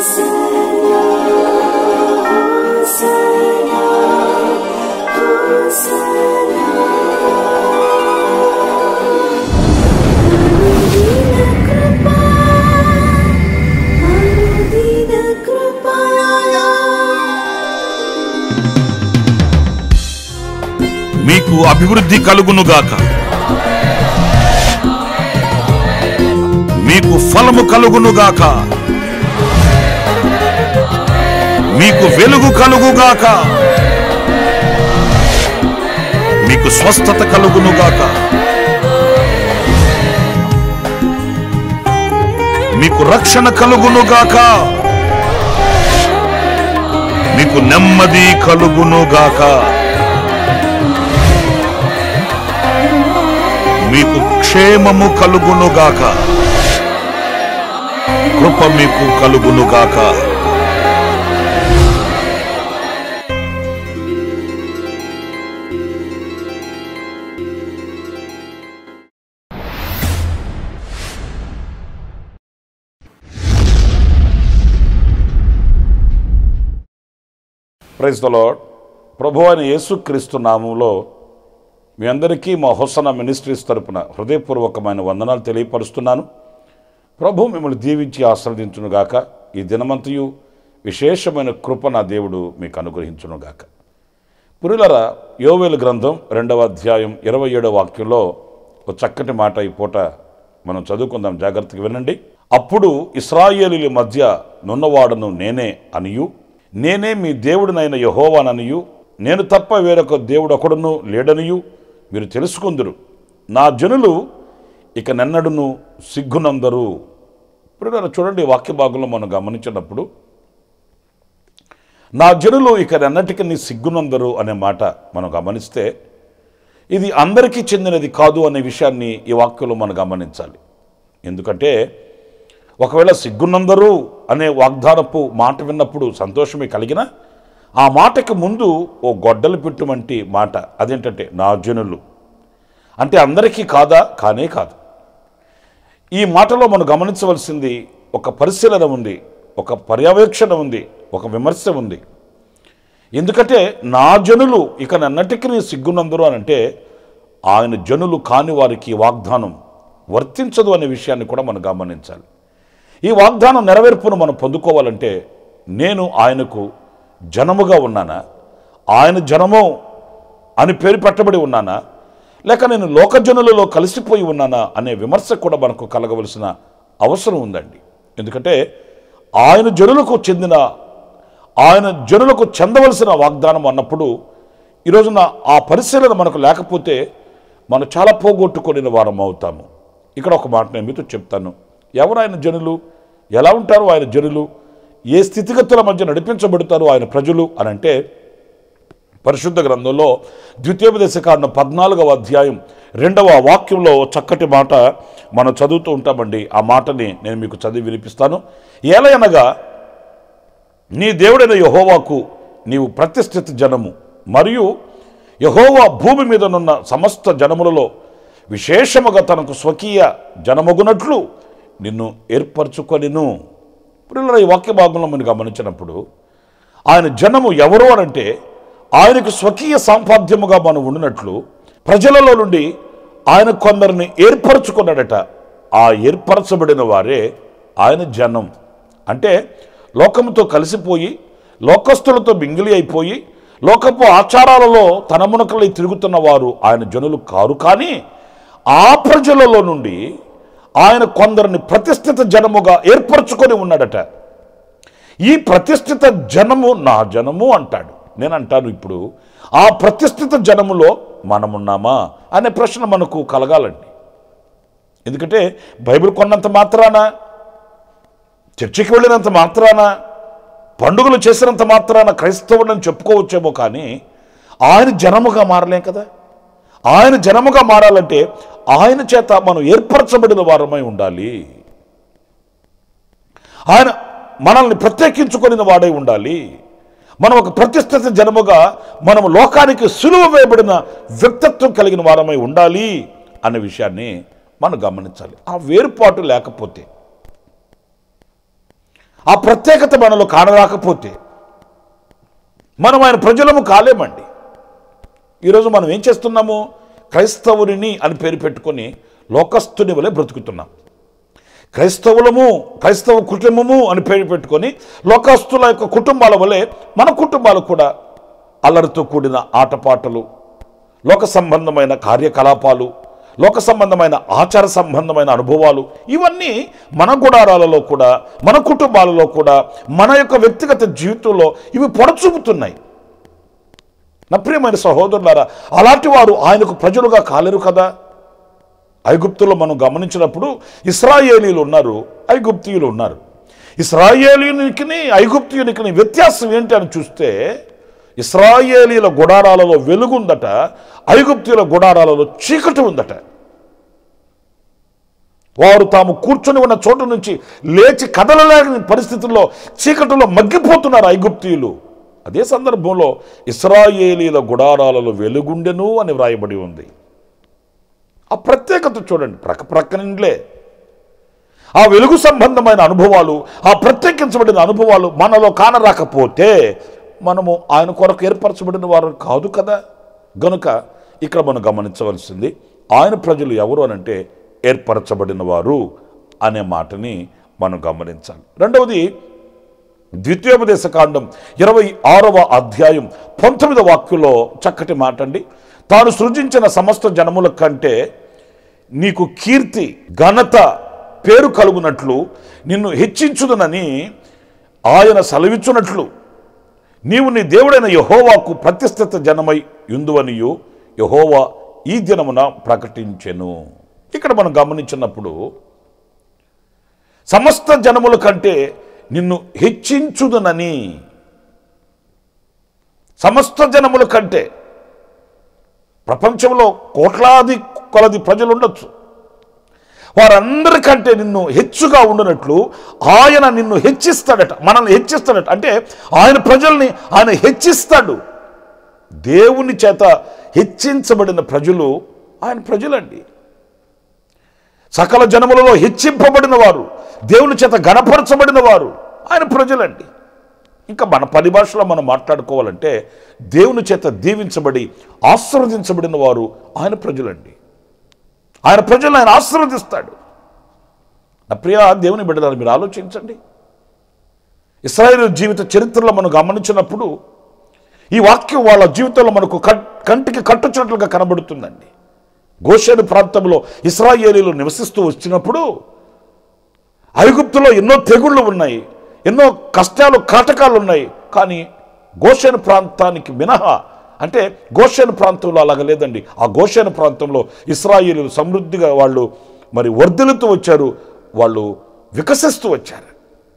మీకు అభివృద్ధి కలుగునుగాక మీకు ఫలము కలుగునుగాక మీకు వెలుగు కలుగుగాక మీకు స్వస్థత కలుగునుగాక మీకు రక్షణ కలుగునుగాక మీకు నెమ్మది కలుగునుగాక మీకు క్షేమము కలుగునుగాక కృప మీకు కలుగునుగాక ప్రైజ్ ద లార్డ్ ప్రభు అయిన యేసుక్రీస్తు నామంలో మీ అందరికీ మా హొసన మినిస్ట్రీస్ తరపున హృదయపూర్వకమైన వందనాలు తెలియపరుస్తున్నాను ప్రభు మిమ్మల్ని దీవించి ఆశ్రదించునుగాక ఈ దినమంతయు విశేషమైన కృప నా దేవుడు మీకు అనుగ్రహించునుగాక పురులర యోవేలు గ్రంథం రెండవ అధ్యాయం ఇరవై ఏడవ వాక్యంలో ఒక చక్కటి మాట ఈ పూట మనం చదువుకుందాం జాగ్రత్తగా వినండి అప్పుడు ఇస్రాయేలీల మధ్య నున్నవాడను నేనే అనియు నేనే మీ దేవుడినైన యహోవాననియు నేను తప్ప వేరొక దేవుడు ఒకడును లేడనియు మీరు తెలుసుకుందరు నా జనులు ఇక నెన్నడును సిగ్గునందరు ఇప్పుడు చూడండి ఈ వాక్య భాగంలో మనం గమనించినప్పుడు నా జనులు ఇక నెన్నటికి నీ సిగ్గునందరు అనే మాట మనం గమనిస్తే ఇది అందరికీ చెందినది కాదు అనే విషయాన్ని ఈ వాక్యంలో మనం గమనించాలి ఎందుకంటే ఒకవేళ సిగ్గునందరు అనే వాగ్దానపు మాట విన్నప్పుడు సంతోషమే కలిగిన ఆ మాటకి ముందు ఓ గొడ్డలు పెట్టుమంటి మాట అదేంటంటే నా జనులు అంటే అందరికీ కాదా కానే కాదు ఈ మాటలో మనం గమనించవలసింది ఒక పరిశీలన ఉంది ఒక పర్యవేక్షణ ఉంది ఒక విమర్శ ఉంది ఎందుకంటే నా జనులు ఇక నన్నటికి నీ సిగ్గునందరు అని అంటే ఆయన జనులు కాని వారికి ఈ వాగ్దానం వర్తించదు అనే విషయాన్ని కూడా మనం గమనించాలి ఈ వాగ్దానం నెరవేర్పును మనం పొందుకోవాలంటే నేను ఆయనకు జనముగా ఉన్నానా ఆయన జనము అని పేరు పెట్టబడి ఉన్నానా లేక నేను లోకజనులలో కలిసిపోయి ఉన్నానా అనే విమర్శ కూడా మనకు కలగవలసిన అవసరం ఉందండి ఎందుకంటే ఆయన జనులకు చెందిన ఆయన జనులకు చెందవలసిన వాగ్దానం అన్నప్పుడు ఈ రోజున ఆ పరిశీలన మనకు లేకపోతే మనం చాలా పోగొట్టుకుని వారం అవుతాము ఇక్కడ ఒక మాట నేను మీతో చెప్తాను ఎవరు ఆయన జనులు ఎలా ఉంటారు ఆయన జనులు ఏ స్థితిగతుల మధ్య నడిపించబడతారు ఆయన ప్రజలు అని అంటే పరిశుద్ధ గ్రంథంలో ద్వితీయోపదేశ కారణం పద్నాలుగవ అధ్యాయం రెండవ వాక్యంలో చక్కటి మాట మనం చదువుతూ ఉంటామండి ఆ మాటని నేను మీకు చదివి వినిపిస్తాను ఏలయనగా నీ దేవుడైన యహోవాకు నీవు ప్రతిష్ఠిత జనము మరియు యహోవా భూమి మీదనున్న సమస్త జనములలో విశేషముగా తనకు స్వకీయ జనమగునట్లు నిన్ను ఏర్పరచుకొనిను ఇప్పుడు ఈ వాక్య భాగంలో మనం గమనించినప్పుడు ఆయన జనము ఎవరు అనంటే ఆయనకు స్వకీయ సాంపాద్యముగా మనం ఉండినట్లు ప్రజలలో నుండి ఆయన కొందరిని ఏర్పరచుకున్నాడట ఆ ఏర్పరచబడిన వారే ఆయన జనం అంటే లోకముతో కలిసిపోయి లోకస్తులతో మింగిలి అయిపోయి లోకపు ఆచారాలలో తనమునకలై తిరుగుతున్న వారు ఆయన జనులు కారు కానీ ఆ ప్రజలలో నుండి ఆయన కొందరిని ప్రతిష్ఠిత జనముగా ఏర్పరచుకొని ఉన్నాడట ఈ ప్రతిష్ఠిత జనము నా జనము అంటాడు నేను అంటాను ఇప్పుడు ఆ ప్రతిష్ఠిత జనములో మనమున్నామా అనే ప్రశ్న మనకు కలగాలండి ఎందుకంటే బైబిల్ కొన్నంత మాత్రాన చర్చికి వెళ్ళినంత మాత్రాన పండుగలు చేసినంత మాత్రాన క్రైస్తవుడని చెప్పుకోవచ్చేమో కానీ ఆయన జనముగా మారలేం కదా ఆయన జనముగా మారాలంటే ఆయన చేత మనం ఏర్పరచబడిన వారమై ఉండాలి ఆయన మనల్ని ప్రత్యేకించుకొనిన వాడై ఉండాలి మనం ఒక ప్రతిష్ఠిత జనముగా మనం లోకానికి సులువ వేయబడిన వ్యక్తిత్వం కలిగిన వారమై ఉండాలి అనే విషయాన్ని మనం గమనించాలి ఆ వేరుపాటు లేకపోతే ఆ ప్రత్యేకత మనలో కానరాకపోతే మనం ఆయన ప్రజలము కాలేమండి ఈరోజు మనం ఏం చేస్తున్నాము క్రైస్తవుని అని పేరు పెట్టుకొని లోకస్తుని వలె బ్రతుకుతున్నాం క్రైస్తవులము క్రైస్తవ కుటుంబము అని పేరు పెట్టుకొని లోకస్తుల యొక్క కుటుంబాల వలె మన కుటుంబాలు కూడా అల్లరితో కూడిన ఆటపాటలు లోక సంబంధమైన కార్యకలాపాలు లోక సంబంధమైన ఆచార సంబంధమైన అనుభవాలు ఇవన్నీ మన గుడారాలలో కూడా మన కుటుంబాలలో కూడా మన యొక్క వ్యక్తిగత జీవితంలో ఇవి పొడచూపుతున్నాయి నా ప్రియమైన సహోదరులారా అలాంటి వారు ఆయనకు ప్రజలుగా కాలేరు కదా ఐగుప్తులో మనం గమనించినప్పుడు ఇస్రాయేలీలు ఉన్నారు ఐగుప్తీయులు ఉన్నారు ఇస్రాయేలీనికి ఐగుప్తీయునికి వ్యత్యాసం ఏంటి అని చూస్తే ఇస్రాయేలీల గుడారాలలో వెలుగుందట ఐగుప్తీయుల గుడారాలలో చీకటి ఉందట వారు తాము కూర్చొని ఉన్న చోటు నుంచి లేచి కదలలేని పరిస్థితుల్లో చీకటిలో మగ్గిపోతున్నారు ఐగుప్తీయులు అదే సందర్భంలో ఇస్రాయేలీల గుడారాలలో వెలుగుండెను అని వ్రాయబడి ఉంది ఆ ప్రత్యేకత చూడండి ప్రక్క ప్రక్కనిండ్లే ఆ వెలుగు సంబంధమైన అనుభవాలు ఆ ప్రత్యేకించబడిన అనుభవాలు మనలో కానరాకపోతే మనము ఆయన కొరకు ఏర్పరచబడిన వారు కాదు కదా గనుక ఇక్కడ మనం గమనించవలసింది ఆయన ప్రజలు ఎవరు అనంటే ఏర్పరచబడిన వారు అనే మాటని మనం గమనించాలి రెండవది ద్వితీయోపదేశ కాండం ఇరవై ఆరవ అధ్యాయం పంతొమ్మిదవ వాక్యంలో చక్కటి మాట అండి తాను సృజించిన సమస్త జనముల కంటే నీకు కీర్తి ఘనత పేరు కలుగునట్లు నిన్ను హెచ్చించుదనని ఆయన సెలవిచ్చునట్లు నీవు నీ దేవుడైన యహోవాకు ప్రతిష్ఠిత జనమై యుందువనియు యహోవా ఈ దినమున ప్రకటించెను ఇక్కడ మనం గమనించినప్పుడు సమస్త జనముల కంటే నిన్ను హెచ్చించుదనని సమస్త జనముల కంటే ప్రపంచంలో కోట్లాది కొలది ప్రజలు ఉండొచ్చు వారందరికంటే నిన్ను హెచ్చుగా ఉండునట్లు ఆయన నిన్ను హెచ్చిస్తాడట మనల్ని హెచ్చిస్తాడట అంటే ఆయన ప్రజల్ని ఆయన హెచ్చిస్తాడు దేవుని చేత హెచ్చించబడిన ప్రజలు ఆయన ప్రజలండి సకల జనములలో హెచ్చింపబడిన వారు దేవుని చేత గణపరచబడిన వారు ఆయన ప్రజలండి ఇంకా మన పరిభాషలో మనం మాట్లాడుకోవాలంటే దేవుని చేత దీవించబడి ఆశీర్వదించబడిన వారు ఆయన ప్రజలండి ఆయన ప్రజలను ఆయన ఆశీర్వదిస్తాడు నా ప్రియ దేవుని బిడ్డలను మీరు ఆలోచించండి ఇస్రాయేల్ జీవిత చరిత్రలో మనం గమనించినప్పుడు ఈ వాక్యం వాళ్ళ జీవితంలో మనకు కట్- కంటికి కట్టుచున్నట్లుగా కనబడుతుందండి గోషేను ప్రాంతంలో ఇస్రాయేలీలు నివసిస్తూ వచ్చినప్పుడు ఐగుప్తులో ఎన్నో తెగుళ్ళు ఉన్నాయి ఎన్నో కష్టాలు కాటకాలు ఉన్నాయి కానీ గోషేను ప్రాంతానికి మినహా అంటే గోషేను ప్రాంతంలో అలాగ లేదండి ఆ గోషేను ప్రాంతంలో ఇస్రాయేలీలు సమృద్ధిగా వాళ్ళు మరి వర్ధిల్లుతూ వచ్చారు వాళ్ళు వికసిస్తూ వచ్చారు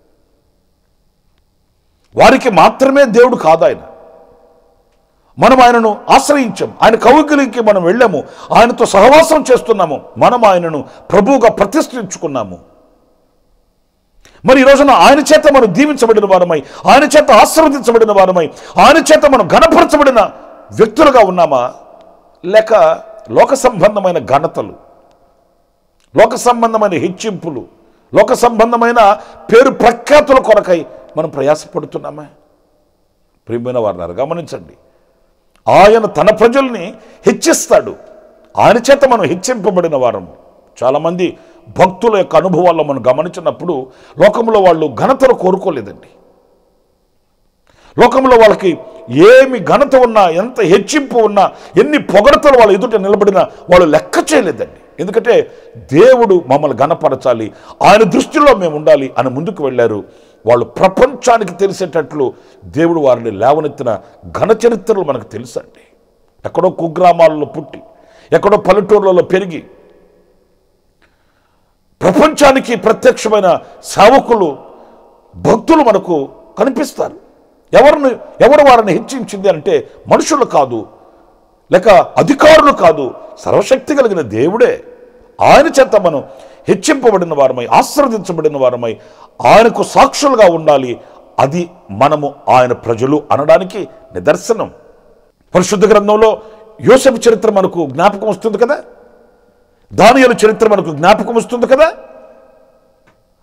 వారికి మాత్రమే దేవుడు కాదు ఆయన మనం ఆయనను ఆశ్రయించాం ఆయన కౌగిలికి మనం వెళ్ళాము ఆయనతో సహవాసం చేస్తున్నాము మనం ఆయనను ప్రభువుగా ప్రతిష్ఠించుకున్నాము మరి ఈ రోజున ఆయన చేత మనం దీవించబడిన వారమై ఆయన చేత ఆశీర్వదించబడిన వారమై ఆయన చేత మనం ఘనపరచబడిన వ్యక్తులుగా ఉన్నామా లేక లోక సంబంధమైన ఘనతలు లోక సంబంధమైన హెచ్చింపులు లోక సంబంధమైన పేరు ప్రఖ్యాతుల కొరకై మనం ప్రయాసపడుతున్నామా ప్రియమైన వారిని గమనించండి ఆయన తన ప్రజల్ని హెచ్చిస్తాడు ఆయన చేత మనం హెచ్చింపబడిన వారము చాలామంది భక్తుల యొక్క అనుభవాల్లో మనం గమనించినప్పుడు లోకంలో వాళ్ళు ఘనతను కోరుకోలేదండి లోకంలో వాళ్ళకి ఏమి ఘనత ఉన్నా ఎంత హెచ్చింపు ఉన్నా ఎన్ని పొగడతలు వాళ్ళ ఎదుట నిలబడినా వాళ్ళు లెక్క చేయలేదండి ఎందుకంటే దేవుడు మమ్మల్ని ఘనపరచాలి ఆయన దృష్టిలో మేము ఉండాలి అని ముందుకు వెళ్ళారు వాళ్ళు ప్రపంచానికి తెలిసేటట్లు దేవుడు వారిని లేవనెత్తిన ఘన చరిత్రలు మనకు తెలుసండి ఎక్కడో కుగ్రామాలలో పుట్టి ఎక్కడో పల్లెటూర్లలో పెరిగి ప్రపంచానికి ప్రత్యక్షమైన సేవకులు భక్తులు మనకు కనిపిస్తారు ఎవరిని ఎవరు వారిని హెచ్చించింది అంటే మనుషులు కాదు లేక అధికారులు కాదు సర్వశక్తి కలిగిన దేవుడే ఆయన చేత మనం హెచ్చింపబడిన వారమై ఆశీర్వదించబడిన వారమై ఆయనకు సాక్షులుగా ఉండాలి అది మనము ఆయన ప్రజలు అనడానికి నిదర్శనం పరిశుద్ధ గ్రంథంలో యోసెఫ్ చరిత్ర మనకు జ్ఞాపకం వస్తుంది కదా దానియలు చరిత్ర మనకు జ్ఞాపకం వస్తుంది కదా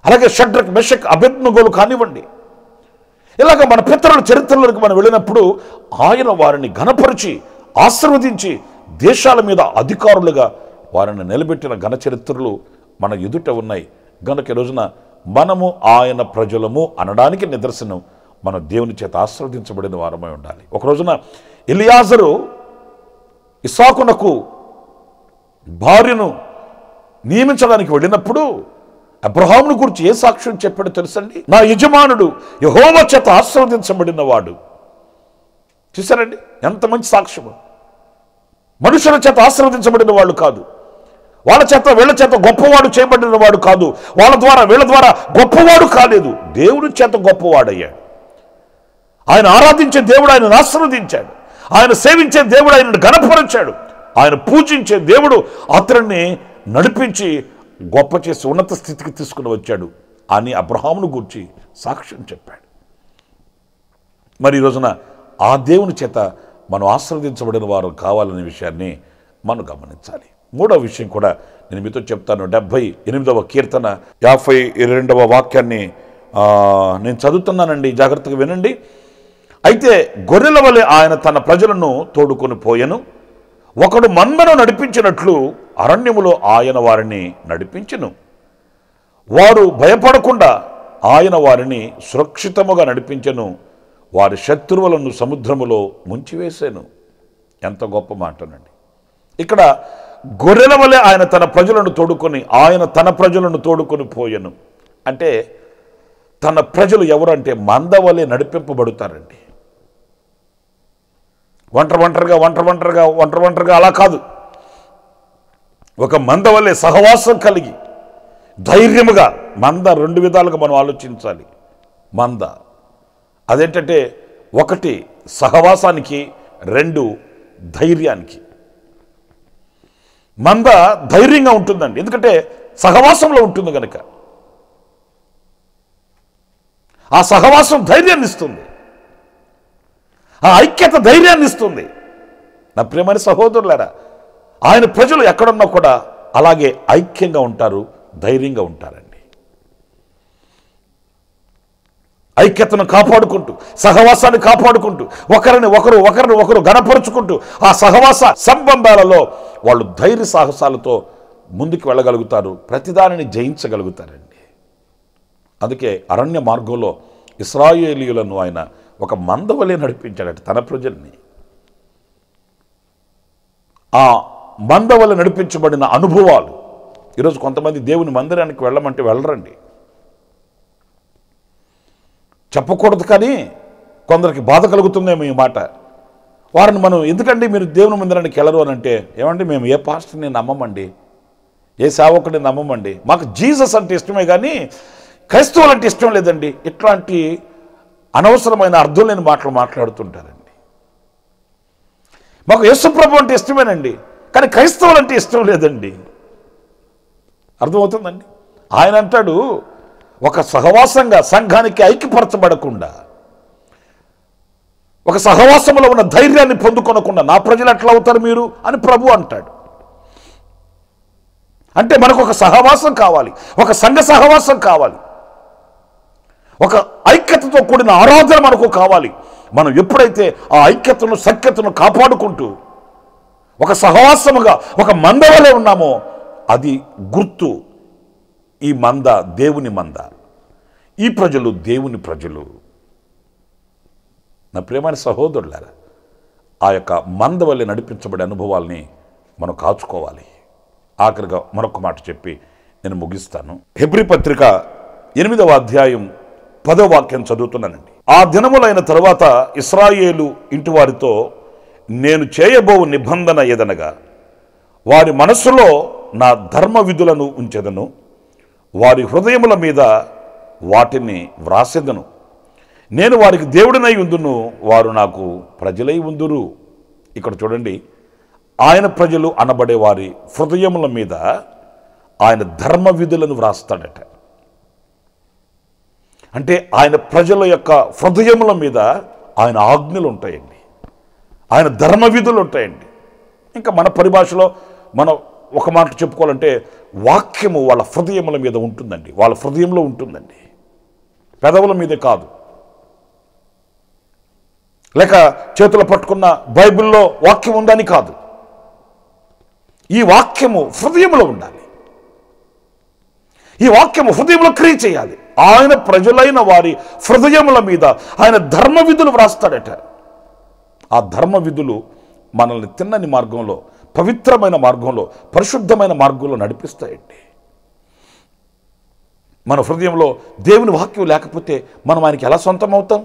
అలాగే షడ్రక్ మెషక్ అభిజ్ఞగోలు కానివ్వండి ఇలాగ మన పితరుల చరిత్రలోకి మనం వెళ్ళినప్పుడు ఆయన వారిని ఘనపరిచి ఆశీర్వదించి దేశాల మీద అధికారులుగా వారిని నిలబెట్టిన ఘన చరిత్రలు మన ఎదుట ఉన్నాయి గనుక ఈ రోజున మనము ఆయన ప్రజలము అనడానికి నిదర్శనం మన దేవుని చేత ఆశీర్వదించబడిన వారమై ఉండాలి ఒక రోజున ఎలియాజరు ఇసాకునకు భార్యను నియమించడానికి వెళ్ళినప్పుడు అబ్రహామును గురించి ఏ సాక్ష్యం చెప్పాడో తెలుసండి నా యజమానుడు యహోవ చేత ఆశీర్వదించబడిన వాడు చూసారండి ఎంత మంచి సాక్ష్యము మనుషుల చేత ఆశీర్వదించబడిన వాళ్ళు కాదు వాళ్ళ చేత వీళ్ళ చేత గొప్పవాడు చేయబడిన వాడు కాదు వాళ్ళ ద్వారా వీళ్ళ ద్వారా గొప్పవాడు కాలేదు దేవుని చేత గొప్పవాడయ్యాడు ఆయన ఆరాధించే దేవుడు ఆయనను ఆశీర్వదించాడు ఆయన సేవించే దేవుడు ఆయనను గణపరిచాడు ఆయన పూజించే దేవుడు అతన్ని నడిపించి గొప్ప చేసి ఉన్నత స్థితికి తీసుకుని వచ్చాడు అని అబ్రహామును గూర్చి సాక్ష్యం చెప్పాడు మరి ఈ రోజున ఆ దేవుని చేత మనం ఆశీర్వదించబడిన వారు కావాలనే విషయాన్ని మనం గమనించాలి మూడవ విషయం కూడా నేను మీతో చెప్తాను డెబ్భై ఎనిమిదవ కీర్తన యాభై రెండవ వాక్యాన్ని ఆ, నేను చదువుతున్నానండి జాగ్రత్తగా వినండి అయితే గొర్రెల వలె ఆయన తన ప్రజలను తోడుకొని పోయెను ఒకడు మందను నడిపించినట్లు అరణ్యములో ఆయన వారిని నడిపించెను వారు భయపడకుండా ఆయన వారిని సురక్షితముగా నడిపించెను వారి శత్రువులను సముద్రములో ముంచివేశాను ఎంత గొప్ప మాటనండి ఇక్కడ గొర్రెల వలె ఆయన తన ప్రజలను తోడుకొని ఆయన తన ప్రజలను తోడుకొని పోయెను అంటే తన ప్రజలు ఎవరంటే మంద వలె నడిపింపబడుతారండి ఒంటరి ఒంటరిగా ఒంటరి ఒంటరిగా ఒంటరి ఒంటరిగా అలా కాదు ఒక మంద వల్లే సహవాసం కలిగి ధైర్యముగా మంద రెండు విధాలుగా మనం ఆలోచించాలి మంద అదేంటంటే ఒకటి సహవాసానికి రెండు ధైర్యానికి మంద ధైర్యంగా ఉంటుందండి ఎందుకంటే సహవాసంలో ఉంటుంది కనుక ఆ సహవాసం ధైర్యాన్ని ఇస్తుంది ఆ ఐక్యత ధైర్యాన్ని ఇస్తుంది నా ప్రియమైన సహోదరులారా ఆయన ప్రజలు ఎక్కడున్నా కూడా అలాగే ఐక్యంగా ఉంటారు ధైర్యంగా ఉంటారండి ఐక్యతను కాపాడుకుంటూ సహవాసాన్ని కాపాడుకుంటూ ఒకరిని ఒకరు ఒకరిని ఒకరు గణపరుచుకుంటూ ఆ సహవాస సంబంధాలలో వాళ్ళు ధైర్య సాహసాలతో ముందుకు వెళ్ళగలుగుతారు ప్రతిదానిని జయించగలుగుతారండి అందుకే అరణ్య మార్గంలో ఇస్రాయేలీయులను ఆయన ఒక మందవలే నడిపించాడట తన ప్రజల్ని ఆ మందవల నడిపించబడిన అనుభవాలు ఈరోజు కొంతమంది దేవుని మందిరానికి వెళ్ళమంటే వెళ్ళరండి చెప్పకూడదు కానీ కొందరికి బాధ కలుగుతుందేమో ఈ మాట వారిని మనం ఎందుకండి మీరు దేవుని మందిరానికి వెళ్ళరు అని అంటే ఏమండి మేము ఏ పాస్టర్ని నమ్మమండి ఏ సేవకుడిని నమ్మమండి మాకు జీసస్ అంటే ఇష్టమే కానీ క్రైస్తవులు అంటే ఇష్టం లేదండి ఇట్లాంటి అనవసరమైన అర్థం లేని మాటలు మాట్లాడుతుంటారండి మాకు యేసుప్రభు అంటే ఇష్టమేనండి కానీ క్రైస్తవులు అంటే ఇష్టం లేదండి అర్థమవుతుందండి ఆయన అంటాడు ఒక సహవాసంగా సంఘానికి ఐక్యపరచబడకుండా ఒక సహవాసంలో ఉన్న ధైర్యాన్ని పొందుకొనకుండా నా ప్రజలు ఎట్లా అవుతారు మీరు అని ప్రభు అంటాడు అంటే మనకు ఒక సహవాసం కావాలి ఒక సంఘ సహవాసం కావాలి ఒక ఐక్యతతో కూడిన ఆరాధన మనకు కావాలి మనం ఎప్పుడైతే ఆ ఐక్యతను సఖ్యతను కాపాడుకుంటూ ఒక సహవాసముగా ఒక మంద వలె ఉన్నామో అది గుర్తు ఈ మంద దేవుని మంద ఈ ప్రజలు దేవుని ప్రజలు నా ప్రియమైన సహోదరులారా ఆ యొక్క మంద వల్లే నడిపించబడే అనుభవాల్ని మనం కాచుకోవాలి ఆఖరిగా మరొక మాట చెప్పి నేను ముగిస్తాను హెబ్రి పత్రిక ఎనిమిదవ అధ్యాయం పదో వాక్యం చదువుతున్నానండి ఆ దినములైన తరువాత ఇస్రాయేలు ఇంటి వారితో నేను చేయబో నిబంధన ఏదనగా వారి మనస్సులో నా ధర్మ విధులను ఉంచెదను వారి హృదయముల మీద వాటిని వ్రాసెదను నేను వారికి దేవుడినై ఉందును వారు నాకు ప్రజలై ఉందురు ఇక్కడ చూడండి ఆయన ప్రజలు అనబడే వారి హృదయముల మీద ఆయన ధర్మ విధులను వ్రాస్తాడట అంటే ఆయన ప్రజల యొక్క హృదయముల మీద ఆయన ఆజ్ఞలు ఉంటాయండి ఆయన ధర్మ విధులు ఉంటాయండి ఇంకా మన పరిభాషలో మనం ఒక మాట చెప్పుకోవాలంటే వాక్యము వాళ్ళ హృదయముల మీద ఉంటుందండి వాళ్ళ హృదయంలో ఉంటుందండి పెదవుల మీదే కాదు లేక చేతులు పట్టుకున్న బైబిల్లో వాక్యం ఉందని కాదు ఈ వాక్యము హృదయంలో ఉండాలి ఈ వాక్యము హృదయంలో క్రియ చేయాలి ఆయన ప్రజలైన వారి హృదయముల మీద ఆయన ధర్మ విధులు వ్రాస్తాడట ఆ ధర్మ విధులు మనల్ని తిన్నని మార్గంలో పవిత్రమైన మార్గంలో పరిశుద్ధమైన మార్గంలో నడిపిస్తాయండి మన హృదయంలో దేవుని వాక్యం లేకపోతే మనం ఆయనకి ఎలా సొంతం అవుతాం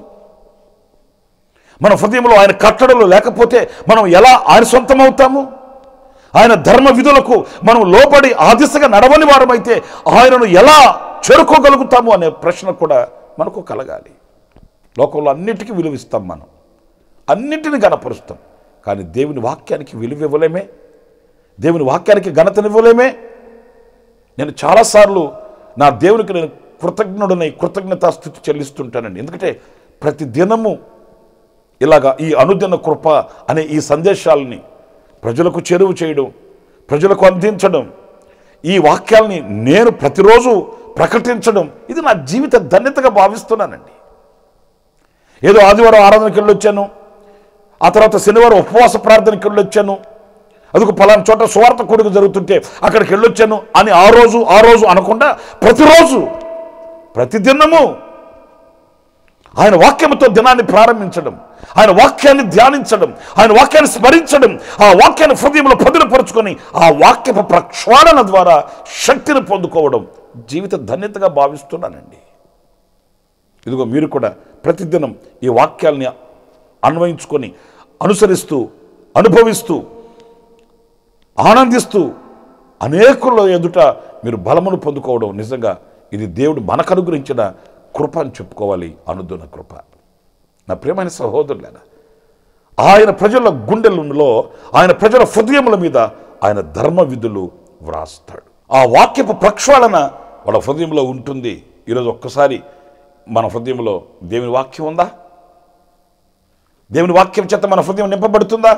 మన హృదయంలో ఆయన కట్టడలు లేకపోతే మనం ఎలా ఆయన సొంతం అవుతాము ఆయన ధర్మ విధులకు మనం లోబడి ఆ దిశగా నడవని వారమైతే ఆయనను ఎలా చేరుకోగలుగుతాము అనే ప్రశ్న కూడా మనకు కలగాలి లోకంలో అన్నిటికీ విలువిస్తాం మనం అన్నిటిని గణపరుస్తాం కానీ దేవుని వాక్యానికి విలువ ఇవ్వలేమే దేవుని వాక్యానికి ఘనతనివ్వలేమే నేను చాలాసార్లు నా దేవునికి నేను కృతజ్ఞుడనై కృతజ్ఞతాస్థుతి చెల్లిస్తుంటానండి ఎందుకంటే ప్రతి దినము ఇలాగా ఈ అనుదిన కృప అనే ఈ సందేశాలని ప్రజలకు చేరువ చేయడం ప్రజలకు అందించడం ఈ వాక్యాల్ని నేను ప్రతిరోజు ప్రకటించడం ఇది నా జీవిత ధన్యతగా భావిస్తున్నానండి ఏదో ఆదివారం ఆరాధనకి వెళ్ళొచ్చాను ఆ తర్వాత శనివారం ఉపవాస ప్రార్థనకి వెళ్ళొచ్చాను అదుకు పలానా చోట స్వార్థ కొడుకు జరుగుతుంటే అక్కడికి వెళ్ళొచ్చాను అని ఆ రోజు ఆ రోజు అనకుండా ప్రతిరోజు ప్రతిదినము ఆయన వాక్యముతో దినాన్ని ప్రారంభించడం ఆయన వాక్యాన్ని ధ్యానించడం ఆయన వాక్యాన్ని స్మరించడం ఆ వాక్యాన్ని హృదయంలో పదులుపరుచుకొని ఆ వాక్యపు ప్రక్షాళన ద్వారా శక్తిని పొందుకోవడం జీవిత ధన్యతగా భావిస్తున్నానండి ఇదిగో మీరు కూడా ప్రతిదినం ఈ వాక్యాల్ని అన్వయించుకొని అనుసరిస్తూ అనుభవిస్తూ ఆనందిస్తూ అనేకుల ఎదుట మీరు బలమును పొందుకోవడం నిజంగా ఇది దేవుడు మనకు అనుగ్రహించిన కృప అని చెప్పుకోవాలి అనుదున కృప నా ప్రియమైన సహోదరులేనా ఆయన ప్రజల గుండెలలో ఆయన ప్రజల హృదయముల మీద ఆయన ధర్మ విధులు వ్రాస్తాడు ఆ వాక్యపు ప్రక్షాళన వాళ్ళ హృదయంలో ఉంటుంది ఈరోజు ఒక్కసారి మన హృదయంలో దేవుని వాక్యం ఉందా దేవుని వాక్యం చేత మన హృదయం నింపబడుతుందా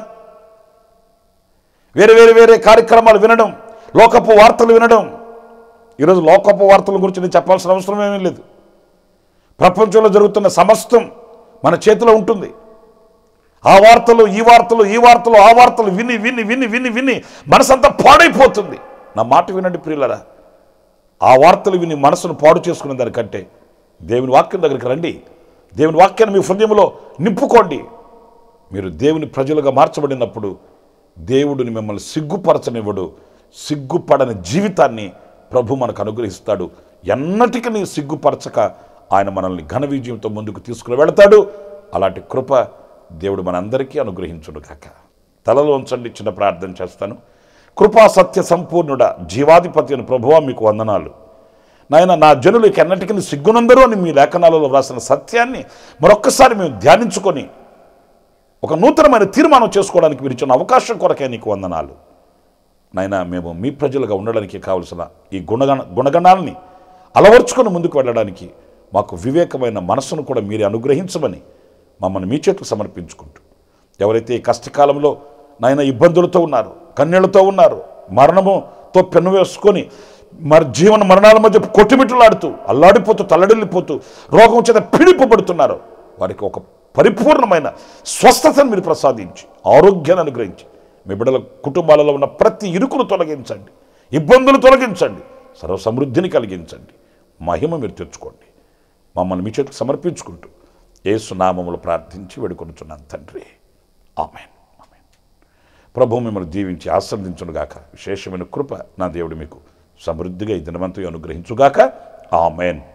వేరే వేరే వేరే కార్యక్రమాలు వినడం లోకపు వార్తలు వినడం ఈరోజు లోకపు వార్తల గురించి నేను చెప్పాల్సిన అవసరం ఏమీ లేదు ప్రపంచంలో జరుగుతున్న సమస్తం మన చేతిలో ఉంటుంది ఆ వార్తలు ఈ వార్తలు ఈ వార్తలు ఆ వార్తలు విని విని విని విని విని మనసంతా పాడైపోతుంది నా మాట వినండి ప్రియులరా ఆ వార్తలు విని మనసును పాడు చేసుకునే దానికంటే దేవుని వాక్యం దగ్గరికి రండి దేవుని వాక్యాన్ని మీ హృదయంలో నింపుకోండి మీరు దేవుని ప్రజలుగా మార్చబడినప్పుడు దేవుడిని మిమ్మల్ని సిగ్గుపరచనివ్వడు సిగ్గుపడని జీవితాన్ని ప్రభు మనకు అనుగ్రహిస్తాడు ఎన్నటికీ నీ సిగ్గుపరచక ఆయన మనల్ని ఘన విజయంతో ముందుకు తీసుకుని వెళతాడు అలాంటి కృప దేవుడు మనందరికీ అనుగ్రహించుడు కాక తలలో ఉంచండి చిన్న ప్రార్థన చేస్తాను కృపా సత్య సంపూర్ణుడ జీవాధిపతి అని ప్రభువా మీకు వందనాలు నాయన నా జనులకి ఎన్నటికీ సిగ్గునందరూ అని మీ లేఖనాలలో రాసిన సత్యాన్ని మరొక్కసారి మేము ధ్యానించుకొని ఒక నూతనమైన తీర్మానం చేసుకోవడానికి మీరు ఇచ్చిన అవకాశం కొరకే నీకు వందనాలు నాయన మేము మీ ప్రజలుగా ఉండడానికి కావలసిన ఈ గుణగణ గుణగణాలని అలవర్చుకొని ముందుకు వెళ్ళడానికి మాకు వివేకమైన మనస్సును కూడా మీరే అనుగ్రహించమని మమ్మల్ని మీ చేతులకు సమర్పించుకుంటూ ఎవరైతే ఈ కష్టకాలంలో నాయన ఇబ్బందులతో ఉన్నారు కన్నీళ్లతో ఉన్నారు మరణముతో పెన్ను వేసుకొని మరి జీవన మరణాల మధ్య కొట్టుమిట్టులాడుతూ అల్లాడిపోతూ తల్లడిల్లిపోతూ రోగం చేత పీడిపబడుతున్నారు వారికి ఒక పరిపూర్ణమైన స్వస్థతను మీరు ప్రసాదించి ఆరోగ్యాన్ని అనుగ్రహించి మీ బిడ్డల కుటుంబాలలో ఉన్న ప్రతి ఇరుకును తొలగించండి ఇబ్బందులు తొలగించండి సర్వ సమృద్ధిని కలిగించండి మహిమ మీరు తెచ్చుకోండి మమ్మల్ని మీ చేతికి సమర్పించుకుంటూ యేసు నామములు ప్రార్థించి వేడుకొనుచున్నాను తండ్రి ఆమెన్ ఆమెన్ ప్రభు మిమ్మల్ని దీవించి ఆశ్రదించునుగాక విశేషమైన కృప నా దేవుడు మీకు సమృద్ధిగా ఈ దినవంతు అనుగ్రహించుగాక ఆమెన్